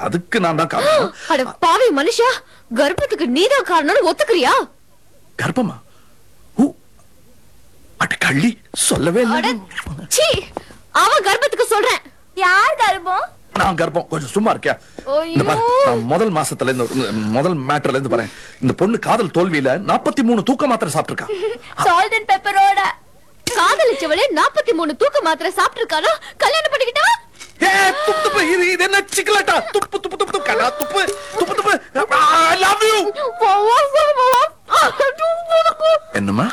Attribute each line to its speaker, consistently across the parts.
Speaker 1: அதுக்கு நான் தான் காரணம்
Speaker 2: அட பாவி மனுஷா கர்ப்பத்துக்கு நீதான் காரணம்னு ஒத்துக்கிறியா
Speaker 1: கர்ப்பமா ஊ, அட கள்ளி சொல்லவே
Speaker 2: அட
Speaker 1: இல்லை
Speaker 2: சீ அவன் கர்ப்பத்துக்கு சொல்றேன் யார் கர்ப்பம்
Speaker 1: நான் கர்ப்பம் கொஞ்சம் சும்மா இருக்கியா இந்த பாரு,
Speaker 2: ஐயோ.
Speaker 1: நான் முதல் மாசத்துல இருந்து இந்த முதல் மேட்டர்ல இருந்து பாறேன் இந்த பொண்ணு காதல் தோல்வியில நாற்பத்தி மூணு தூக்க மாத்திரை சாப்பிட்டிருக்கா
Speaker 2: சால்ட் அண்ட் பெப்பரோட காதலிச்சவளே நாற்பத்தி மூணு தூக்க மாத்திரை சாப்பிட்டு இருக்கானா கல்யாணம் பண்ணிக்கிட்டா
Speaker 1: ஏ துப்பு துப்பு இது இது என்ன சிக்கலாட்டா துப்பு துப்பு துப்பு துப்பு கலா துப்பு துப்பு துப்பு ஐ லவ் யூ என்னம்மா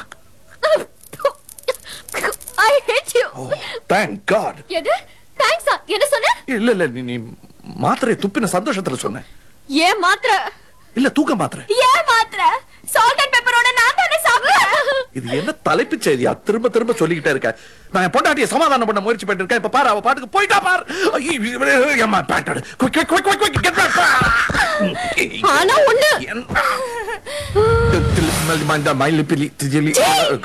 Speaker 2: I hate you
Speaker 1: oh thank God
Speaker 2: எது தேங்க்ஸா என்ன சொன்ன
Speaker 1: இல்ல இல்ல நீ நீ மாத்திரை துப்பின சந்தோஷத்துல சொன்னேன்
Speaker 2: ஏன் மாத்திரை
Speaker 1: இல்ல தூக்க மாத்திரை
Speaker 2: ஏன் மாத்திரை சால்ட் அண்ட் பெப்பரோட நான் தானே சாப்பிட்டேன்
Speaker 1: இது என்ன தலைப்புச் செய்தியா திரும்ப திரும்ப சொல்லிக்கிட்டே இருக்க நான் என் பொண்டாட்டியை சமாதானம் பண்ண முயற்சி பண்ணிட்டு இருக்கேன் இப்ப பாரு அவ பாட்டுக்கு போயிட்டா பாரு ஏமா பேட்டடு quick quick quick quick get back
Speaker 2: ஆனா ஒண்ணு
Speaker 1: மை லிப்பிலி திஜிலி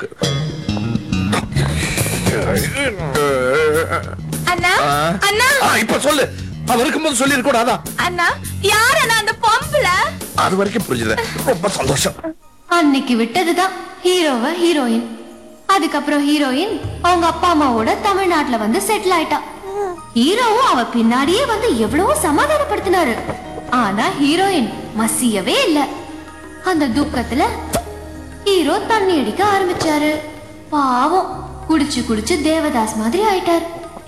Speaker 2: அண்ணா அண்ணா
Speaker 1: இப்ப சொல்லு அவ இருக்கும்போது சொல்லி கூடாதா
Speaker 2: அண்ணா யார் அண்ணா அந்த பொம்பள
Speaker 1: அது வரைக்கும் புரிஞ்சுது ரொம்ப சந்தோஷம்
Speaker 3: அன்னைக்கு விட்டதுதான் ஹீரோவ ஹீரோயின் அதுக்கப்புறம் ஹீரோயின் அவங்க அப்பா அம்மாவோட தமிழ்நாட்டுல வந்து செட்டில் ஆயிட்டா ஹீரோவும் அவ பின்னாடியே வந்து எவ்வளவோ சமாதானப்படுத்தினாரு ஆனா ஹீரோயின் மசியவே இல்ல அந்த துக்கத்துல ஹீரோ தண்ணி அடிக்க ஆரம்பிச்சாரு பாவம் குடிச்சு குடிச்சு தேவதாஸ் மாதிரி ஆயிட்டாரு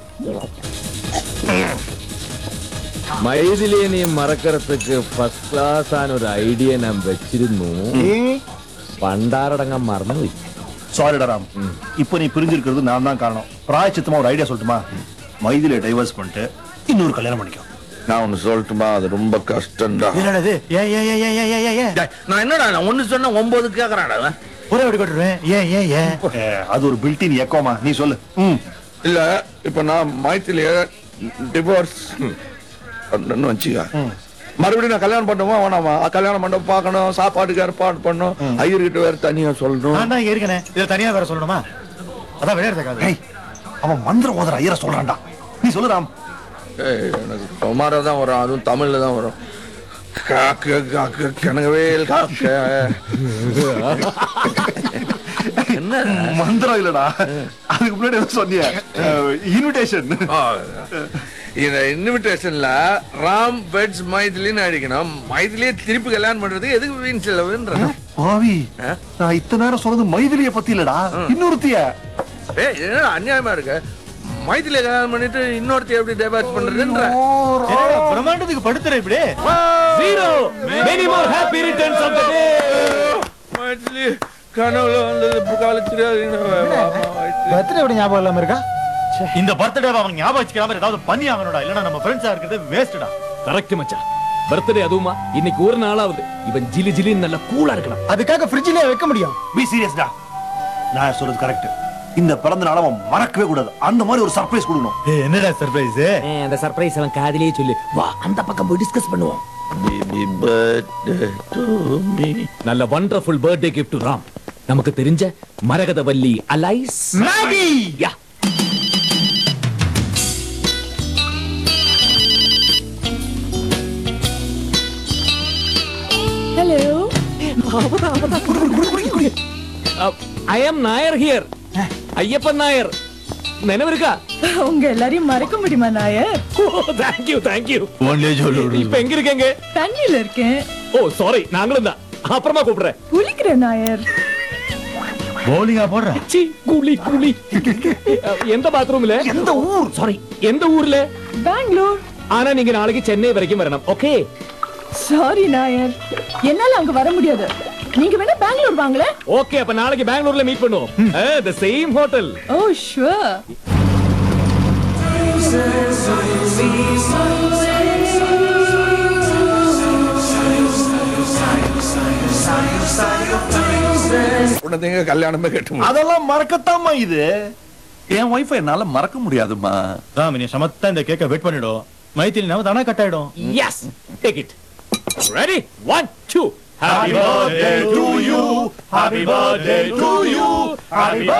Speaker 4: മൈഥിലിയെ മറക്കറത്തേക്ക് ഫസ്റ്റ് ക്ലാസ് ആണ് ഒരു ഐഡിയ ഞാൻ വെച്ചിരുന്നു പണ്ടാരടങ്ങാൻ മറന്നുപോയി
Speaker 5: சாரிடா ராம் இப்போ நீ பிரிஞ்சிருக்கிறது நான் தான் காரணம் பிராயச்சித்தமா ஒரு ஐடியா சொல்லட்டுமா மைதில டைவர்ஸ் பண்ணிட்டு இன்னொரு கல்யாணம் பண்ணிக்கோ
Speaker 1: நான் ஒண்ணு சொல்லட்டுமா அது ரொம்ப கஷ்டம்டா
Speaker 5: என்னது ஏன் ஏன் ஏன் ஏன் ஏன் ஏன் ஏன்
Speaker 1: டேய், நான் என்னடா நான் ஒண்ணு சொன்னா ஒன்பது கேக்குறாடா அவன்.
Speaker 5: ஒரே அப்படி கொட்டுருவேன் ஏன் ஏன் ஏன் அது ஒரு பில்டின் எக்கோமா நீ சொல்லு ம்
Speaker 1: இல்ல இப்ப நான் மைத்திலிய டிவோர்ஸ் பண்ணு வச்சுக்க மறுபடியும் நான் கல்யாணம் பண்ணுவோம் வேணாமா கல்யாணம் பண்ண பார்க்கணும் சாப்பாட்டுக்கு ஏற்பாடு பண்ணும் ஐயர்கிட்ட வேற தனியா சொல்லணும்
Speaker 5: நான் தான் இருக்கனே இத தனியா வேற சொல்லணுமா அதான் விளையாடுறதுக்காக ஏய் அவன் மந்திர ஓதற ஐயர சொல்றான்டா நீ சொல்லு ராம்
Speaker 1: ஏய், எனக்கு சுமாரா தான் வரும் அதுவும் தமிழ்ல தான் வரும் காக்க காக்க கனகவேல் காக்க என்ன
Speaker 5: மந்திரம் இல்லடா அதுக்கு முன்னாடி ஏதோ சொன்னிய இன்விடேஷன்
Speaker 1: ஆ, இந்த இன்விடேஷன்ல ராம் வெட்ஸ் மைதிலின்னு அடிக்கணும் மைதிலியே திருப்பி கல்யாணம் பண்றதுக்கு எதுக்கு வீண் செலவுன்ற
Speaker 5: பாவி
Speaker 1: ஆ?
Speaker 5: நான் இத்தனை நேரம் சொன்னது மைதிலிய பத்தி இல்லடா இன்னொருத்திய
Speaker 1: ஏய் என்ன அநியாயமா இருக்கு மைதிலிய கல்யாணம் பண்ணிட்டு இன்னொருத்தி எப்படி டைவர்ஸ் பண்றதுன்ற
Speaker 5: பிரம்மாண்டத்துக்கு படுத்துற இப்படி
Speaker 4: Zero! Many more happy returns of the day!
Speaker 1: Maithili கனவுல வந்தது புகால தெரியாது
Speaker 5: பர்த்டே எப்படி ஞாபகம் இல்லாம இருக்கா இந்த பர்த்டே அவன் ஞாபகம் வச்சுக்காம ஏதாவது பண்ணி ஆகணும்டா இல்லனா நம்ம ஃப்ரெண்ட்ஸா இருக்கிறது வேஸ்ட்டா
Speaker 4: கரெக்ட் மச்சான் பர்த்டே அதுவுமா இன்னைக்கு ஒரு நாளாவது இவன் ஜிலி ஜிலின்னு நல்லா கூலா இருக்கணும்
Speaker 5: அதுக்காக ஃப்ரிட்ஜ்லயே வைக்க முடியும் பி சீரியஸ்டா நான் சொல்றது கரெக்ட் இந்த பிறந்த நாள அவன் மறக்கவே கூடாது அந்த மாதிரி ஒரு சர்ப்ரைஸ் கொடுக்கணும் என்னடா சர்ப்ரைஸ்
Speaker 4: அந்த சர்ப்ரைஸ் அவன் காதிலேயே சொல்லு வா அந்த பக்கம் போய் டிஸ்கஸ் பண்ணுவோம்
Speaker 1: Baby birthday to me.
Speaker 4: நல்ல வண்டர்ஃபுல் பர்த்டே கிஃப்ட் ராம் நமக்கு தெரிஞ்ச Maragathavalli alias
Speaker 5: Maggie
Speaker 4: yeah I am Nair here Ayyappan Nair நினைவிருக்கா
Speaker 6: உங்க எல்லாரையும் மறக்க முடியுமா நாயர்
Speaker 4: தேங்க்யூ தேங்க்யூ
Speaker 5: ஒன்லே சொல்லு
Speaker 4: இப்ப எங்க இருக்கீங்க
Speaker 6: தண்ணியில இருக்கேன்
Speaker 4: ஓ சாரி நாங்களும் தான் அப்புறமா கூப்பிடுறேன்
Speaker 6: குளிக்கிற நாயர்
Speaker 5: பவுலிங்கா போடுற
Speaker 4: சி கூலி கூலி எந்த பாத்ரூம்ல
Speaker 5: எந்த ஊர்
Speaker 4: சாரி எந்த ஊர்ல
Speaker 6: பெங்களூர்
Speaker 4: ஆனா நீங்க நாளைக்கு சென்னை வரைக்கும் வரணும் ஓகே
Speaker 6: சாரி நாயர் என்னால அங்க வர முடியாது நீங்க வேணா பெங்களூர் வாங்களே
Speaker 4: ஓகே அப்ப நாளைக்கு பெங்களூர்ல மீட் பண்ணுவோம் the same hotel
Speaker 6: oh sure
Speaker 1: உடனே கல்யாணமே கேட்டு
Speaker 5: அதெல்லாம் மறக்கத்தாமா இது
Speaker 1: என் ஒய்ஃபை என்னால மறக்க முடியாதுமா
Speaker 5: ராம் நீ சமத்தா இந்த கேக்க வெயிட் பண்ணிடும் மைத்திரி நம்ம தானே கட் ஆயிடும்
Speaker 4: yes take it ready 1 2
Speaker 5: Happy birthday to you. Happy birthday to you. Happy birthday.